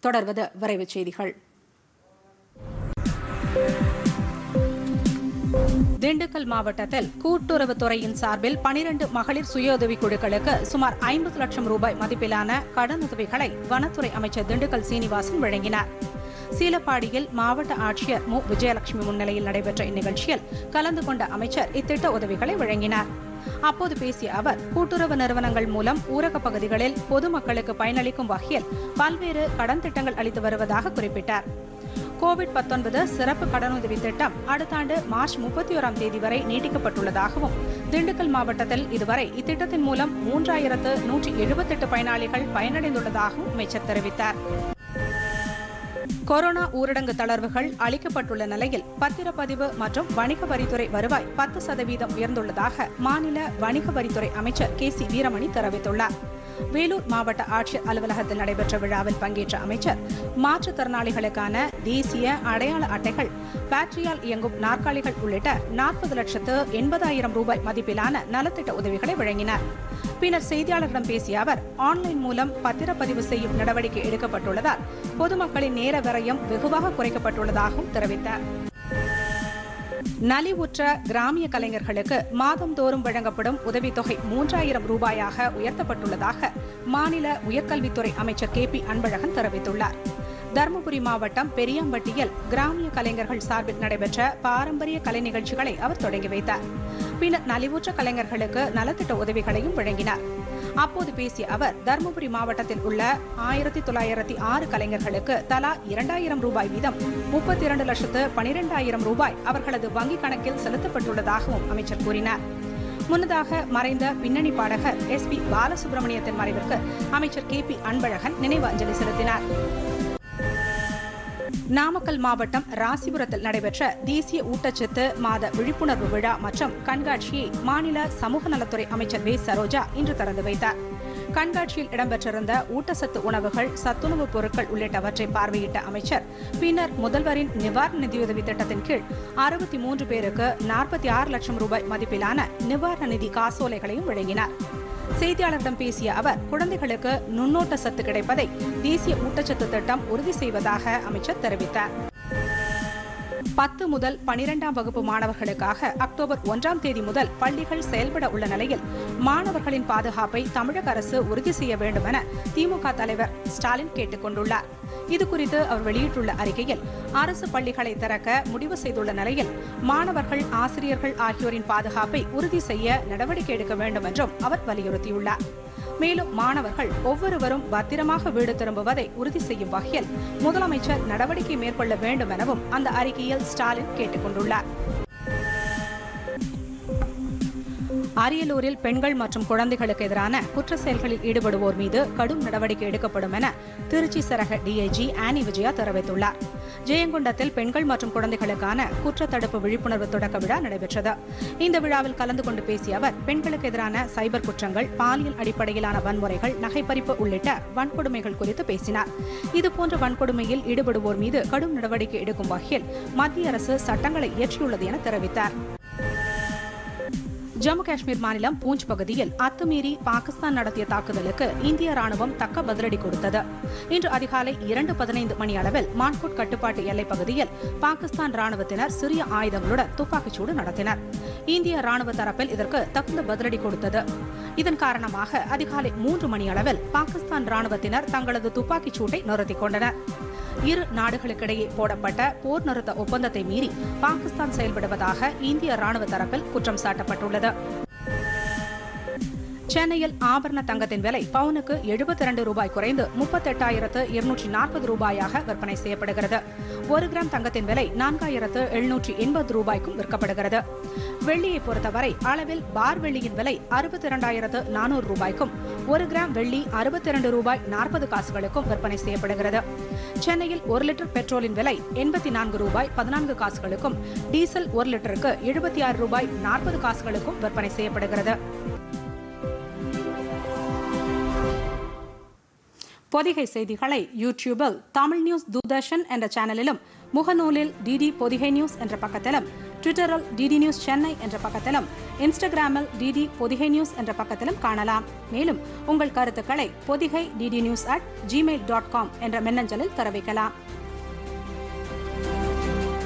தொடர்வது விரைவுச் செய்திகள் திண்டுக்கல் மாவட்டத்தில் கூட்டுறவுத்துறையின் சார்பில் பனிரண்டு மகளிர் சுய உதவிக் குழுக்களுக்கு சுமார் ஐம்பது லட்சம் ரூபாய் மதிப்பிலான கடனுதவிகளை வனத்துறை அமைச்சர் திண்டுக்கல் சீனிவாசன் வழங்கினார் சீலப்பாடியில் மாவட்ட ஆட்சியர் மு விஜயலட்சுமி முன்னிலையில் நடைபெற்ற இந்நிகழ்ச்சியில் கலந்து கொண்ட அமைச்சர் இத்திட்ட உதவிகளை வழங்கினார் அப்போது பேசிய அவர் கூட்டுறவு நிறுவனங்கள் மூலம் ஊரகப் பகுதிகளில் பொதுமக்களுக்கு பயனளிக்கும் வகையில் பல்வேறு கடன் திட்டங்கள் அளித்து வருவதாக குறிப்பிட்டார் கோவிட் 19 சிறப்பு கடனுதவி திட்டம் அடுத்த ஆண்டு மார்ச் முப்பத்தி ஓராம் தேதி வரை நீட்டிக்கப்பட்டுள்ளதாகவும் திண்டுக்கல் மாவட்டத்தில் இதுவரை இத்திட்டத்தின் மூலம் மூன்றாயிரத்து நூற்றி எழுபத்தெட்டு பயனாளிகள் பயனடைந்துள்ளதாகவும் அமைச்சர் தெரிவித்தார் கொரோனா ஊரடங்கு தளர்வுகள் அளிக்கப்பட்டுள்ள நிலையில் பத்திரப்பதிவு மற்றும் வணிக வரித்துறை வருவாய் பத்து சதவீதம் உயர்ந்துள்ளதாக மாநில வணிக வரித்துறை அமைச்சர் கே சி வீரமணி தெரிவித்துள்ளார் வேலூர் மாவட்ட ஆட்சியர் அலுவலகத்தில் நடைபெற்ற விழாவில் பங்கேற்ற அமைச்சர் மாற்றுத்திறனாளிகளுக்கான தேசிய அடையாள அட்டைகள் பேட்டரியால் இயங்கும் நாற்காலிகள் உள்ளிட்ட நாற்பது லட்சத்து எண்பதாயிரம் ரூபாய் மதிப்பிலான நலத்திட்ட உதவிகளை வழங்கினார் பின்னர் செய்தியாளர்களிடம் பேசிய அவர் ஆன்லைன் மூலம் பத்திரப்பதிவு செய்யும் நடவடிக்கை எடுக்கப்பட்டுள்ளதால் பொதுமக்களின் நேர விரயம் வெகுவாக குறைக்கப்பட்டுள்ளதாகவும் தெரிவித்தார் நலிவுற்ற கிராமிய கலைஞர்களுக்கு மாதந்தோறும் வழங்கப்படும் உதவித்தொகை மூன்றாயிரம் ரூபாயாக உயர்த்தப்பட்டுள்ளதாக மாநில உயர்கல்வித்துறை அமைச்சர் கே பி அன்பழகன் தெரிவித்துள்ளார் தருமபுரி மாவட்டம் பெரியாம்பட்டியில் கிராமிய கலைஞர்கள் சார்பில் நடைபெற்ற பாரம்பரிய கலை நிகழ்ச்சிகளை அவர் தொடங்கி வைத்தார் பின்னர் நலிவுற்ற கலைஞர்களுக்கு நலத்திட்ட உதவிகளையும் வழங்கினார் அப்போது பேசிய அவர் தருமபுரி மாவட்டத்தில் உள்ள ஆயிரத்தி தொள்ளாயிரத்தி ஆறு கலைஞர்களுக்கு தலா இரண்டாயிரம் ரூபாய் வீதம் முப்பத்தி இரண்டு லட்சத்து பனிரெண்டாயிரம் ரூபாய் அவர்களது வங்கிக் கணக்கில் செலுத்தப்பட்டுள்ளதாகவும் அமைச்சர் கூறினார் முன்னதாக மறைந்த பின்னணி பாடகர் எஸ் பி பாலசுப்ரமணியத்தின் மறைவிற்கு அமைச்சர் கே பி அன்பழகன் நினைவு அஞ்சலி செலுத்தினார் நாமக்கல் மாவட்டம் ராசிபுரத்தில் நடைபெற்ற தேசிய ஊட்டச்சத்து மாத விழிப்புணர்வு விழா மற்றும் கண்காட்சியை மாநில சமூக நலத்துறை அமைச்சர் வே சரோஜா இன்று திறந்து வைத்தார் கண்காட்சியில் இடம்பெற்றிருந்த ஊட்டச்சத்து உணவுகள் சத்துணவுப் பொருட்கள் உள்ளிட்டவற்றை பார்வையிட்ட அமைச்சர் பின்னர் முதல்வரின் நிவாரண நிதியுதவி திட்டத்தின் கீழ் அறுபத்தி மூன்று பேருக்கு நாற்பத்தி ஆறு லட்சம் ரூபாய் மதிப்பிலான நிவாரண நிதி காசோலைகளையும் வழங்கினார் செய்தியாளர்களிடம் பேசிய அவர் குழந்தைகளுக்கு நுண்ணோட்ட சத்து கிடைப்பதை தேசிய ஊட்டச்சத்து திட்டம் உறுதி செய்வதாக அமைச்சர் தெரிவித்தார் பத்து முதல் பனிரெண்டாம் வகுப்பு மாணவர்களுக்காக அக்டோபர் ஒன்றாம் தேதி முதல் பள்ளிகள் செயல்பட உள்ள நிலையில் மாணவர்களின் பாதுகாப்பை தமிழக அரசு உறுதி செய்ய வேண்டும் என திமுக தலைவர் ஸ்டாலின் கேட்டுக் கொண்டுள்ளார் இதுகுறித்து அவர் வெளியிட்டுள்ள அறிக்கையில் அரசு பள்ளிகளை திறக்க முடிவு செய்துள்ள நிலையில் மாணவர்கள் ஆசிரியர்கள் ஆகியோரின் பாதுகாப்பை உறுதி செய்ய நடவடிக்கை எடுக்க வேண்டும் என்றும் அவர் வலியுறுத்தியுள்ளார் மேலும் மாணவர்கள் ஒவ்வொருவரும் பத்திரமாக வீடு திரும்புவதை உறுதி செய்யும் வகையில் முதலமைச்சர் நடவடிக்கை மேற்கொள்ள வேண்டும் எனவும் அந்த அறிக்கையில் ஸ்டாலின் கேட்டுக் கொண்டுள்ளார் அரியலூரில் பெண்கள் மற்றும் குழந்தைகளுக்கு எதிரான குற்ற செயல்களில் ஈடுபடுவோர் மீது கடும் நடவடிக்கை எடுக்கப்படும் என திருச்சி சரக டிஐஜி ஆனி விஜயா தெரிவித்துள்ளார் ஜெயங்கொண்டத்தில் பெண்கள் மற்றும் குழந்தைகளுக்கான குற்றத்தடுப்பு விழிப்புணர்வு தொடக்க விழா நடைபெற்றது இந்த விழாவில் கலந்து கொண்டு பேசிய அவர் பெண்களுக்கு எதிரான சைபர் குற்றங்கள் பாலியல் அடிப்படையிலான வன்முறைகள் நகைப்பறிப்பு உள்ளிட்ட வன்கொடுமைகள் குறித்து பேசினார் இதுபோன்ற வன்கொடுமையில் ஈடுபடுவோர் மீது கடும் நடவடிக்கை எடுக்கும் வகையில் மத்திய அரசு சட்டங்களை இயற்றியுள்ளது என தெரிவித்தார் ஜம்மு காஷ்மீர் மாநிலம் பூஞ்ச் பகுதியில் அத்துமீறி பாகிஸ்தான் நடத்திய தாக்குதலுக்கு இந்திய ராணுவம் தக்க பதிலடி கொடுத்தது இன்று அதிகாலை இரண்டு பதினைந்து மணி அளவில் மான்கோட் கட்டுப்பாட்டு எல்லைப் பகுதியில் பாகிஸ்தான் ராணுவத்தினர் சிறிய ஆயுதங்களுடன் துப்பாக்கிச்சூடு நடத்தினர் இந்திய ராணுவ தரப்பில் இதற்கு தகுந்த பதிலடி கொடுத்தது இதன் காரணமாக அதிகாலை மூன்று மணி அளவில் பாகிஸ்தான் ராணுவத்தினர் தங்களது துப்பாக்கிச் சூட்டை நிறுத்திக் கொண்டனர் இரு நாடுகளுக்கிடையே போடப்பட்ட போர் நிறுத்த ஒப்பந்தத்தை மீறி பாகிஸ்தான் செயல்படுவதாக இந்திய ராணுவ தரப்பில் குற்றம் சாட்டப்பட்டுள்ளது சென்னையில் ஆபரண தங்கத்தின் விலை பவுனுக்கு எழுபத்தி இரண்டு ரூபாய் குறைந்து முப்பத்தெட்டாயிரத்து இருநூற்றி நாற்பது ரூபாயாக விற்பனை செய்யப்படுகிறது ஒரு கிராம் தங்கத்தின் விலை நான்காயிரத்து எழுநூற்றி எண்பது ரூபாய்க்கும் விற்கப்படுகிறது வெள்ளியை பொறுத்தவரை அளவில் பார் வெள்ளியின் விலை அறுபத்தி இரண்டாயிரத்து நானூறு ரூபாய்க்கும் ஒரு கிராம் வெள்ளி அறுபத்தி இரண்டு ரூபாய் நாற்பது காசுகளுக்கும் விற்பனை செய்யப்படுகிறது சென்னையில் ஒரு லிட்டர் பெட்ரோலின் விலை எண்பத்தி நான்கு ரூபாய் பதினான்கு காசுகளுக்கும் டீசல் ஒரு லிட்டருக்கு எழுபத்தி ஆறு ரூபாய் நாற்பது காசுகளுக்கும் விற்பனை செய்யப்படுகிறது பொதிகை செய்திகளை யூடியூபில் தமிழ் நியூஸ் தூர்தர்ஷன் என்ற சேனலிலும் முகநூலில் டிடி பொதிகை நியூஸ் என்ற பக்கத்திலும் ட்விட்டரில் டிடி நியூஸ் சென்னை என்ற பக்கத்திலும் இன்ஸ்டாகிராமில் டிடி பொதிகை நியூஸ் என்ற பக்கத்திலும் காணலாம் மேலும் உங்கள் கருத்துக்களை Pothigai DD news at Gmail dot com என்ற மின்னஞ்சலில் தெரிவிக்கலாம்